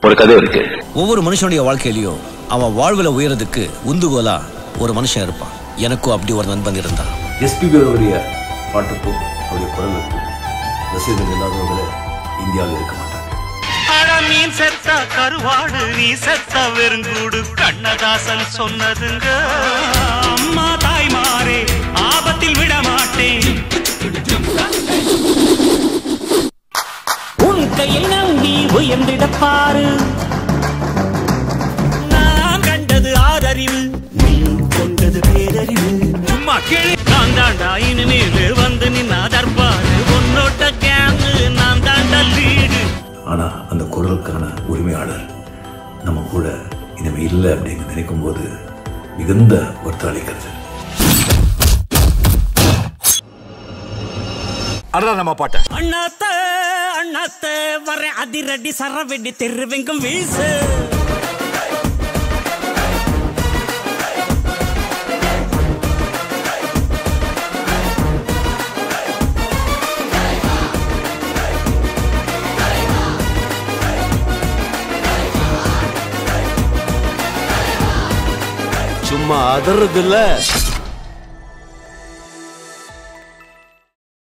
ஒரு கதை இருக்கு ஒவ்வொரு மனுஷனுடைய வாழ்க்கையிலயும் அவன் வாழ்வுல உயரதுக்கு உந்துகோலா ஒரு மனுஷன் இருப்பான் எனக்கும் அப்படி ஒரு நண்பன் இருந்தான் எஸ்பிபி அவருடைய பாட்டுக்கும் அவருடைய குரலுக்கும் ரசிகர்கள் இல்லாதவங்கள இந்தியாவில் இருக்க மாட்டாங்க அட மீன் செத்தா கருவாடு நீ செத்த வெறுங்கூடு கண்ணதாசன் சொன்னதுங்க அம்மா தாய்மாரே ஆபத்தில் விட மாட்டேன் உன் கையில் நம்பி உயர்ந்திட பாரு நான் கண்டது ஆதறிவு நீ கொண்டது பேரறிவு சும்மா கேளு நான் தாண்டா இனிமேல் வந்து நின்னா தர்பாரு உன்னோட்ட கேங்கு நான் தாண்டா லீடு ஆனா அந்த குரலுக்கான உரிமையாளர் நம்ம கூட இனிமே இல்லை அப்படின்னு நினைக்கும் போது மிகுந்த வருத்தம் அளிக்கிறது அதுதான் நம்ம பாட்டை அண்ணாத்த அண்ணாத்த வர அதிரடி சரவெடி தெருவெங்கும் வீசு சும்மா அதறது இல்ல